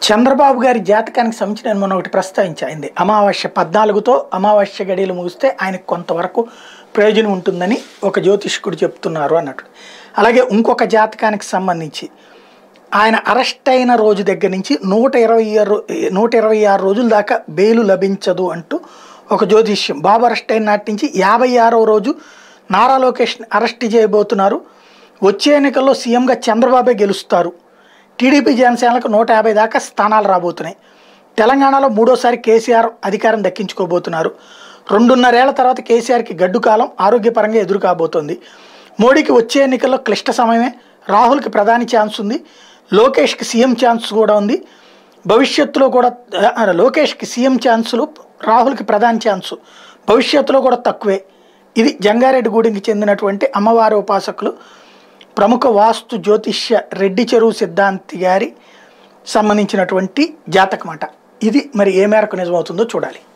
చంద్రబాబు గారి జాతకానికి సంబంధించి నేను మొన్న ఒకటి ప్రస్తావించింది అమావాస్య పద్నాలుగుతో అమావాస్య గడియలు ముగిస్తే ఆయనకు కొంతవరకు ప్రయోజనం ఉంటుందని ఒక జ్యోతిష్కుడు చెప్తున్నారు అన్నట్టు అలాగే ఇంకొక జాతకానికి సంబంధించి ఆయన అరెస్ట్ అయిన రోజు దగ్గర నుంచి నూట ఇరవై ఆరు నూట ఇరవై ఆరు రోజుల దాకా బెయిలు లభించదు అంటూ ఒక జ్యోతిష్యం బాబు అరెస్ట్ అయిన నాటి నుంచి యాభై ఆరవ రోజు నారా లోకేష్ అరెస్ట్ చేయబోతున్నారు వచ్చే ఎన్నికల్లో సీఎంగా చంద్రబాబే గెలుస్తారు టీడీపీ జనసేనలకు నూట యాభై దాకా స్థానాలు రాబోతున్నాయి తెలంగాణలో మూడోసారి కేసీఆర్ అధికారం దక్కించుకోబోతున్నారు రెండున్నరేళ్ల తర్వాత కేసీఆర్కి గడ్డు కాలం ఆరోగ్యపరంగా ఎదురు కాబోతోంది మోడీకి వచ్చే ఎన్నికల్లో క్లిష్ట సమయమే రాహుల్కి ప్రధాని ఛాన్స్ ఉంది లోకేష్కి సీఎం ఛాన్స్ కూడా ఉంది భవిష్యత్తులో కూడా ఆ, లోకేష్కి సీఎం ఛాన్సులు రాహుల్కి ప్రధాని ఛాన్సు భవిష్యత్తులో కూడా తక్కువే ఇది జంగారెడ్డిగూడెంకి చెందినటువంటి అమ్మవారి ఉపాసకులు ప్రముఖ వాస్తు జ్యోతిష్య రెడ్డి చెరువు సిద్ధాంతి గారి సంబంధించినటువంటి జాతకమాట ఇది మరి ఏ మేరకు నిజమవుతుందో చూడాలి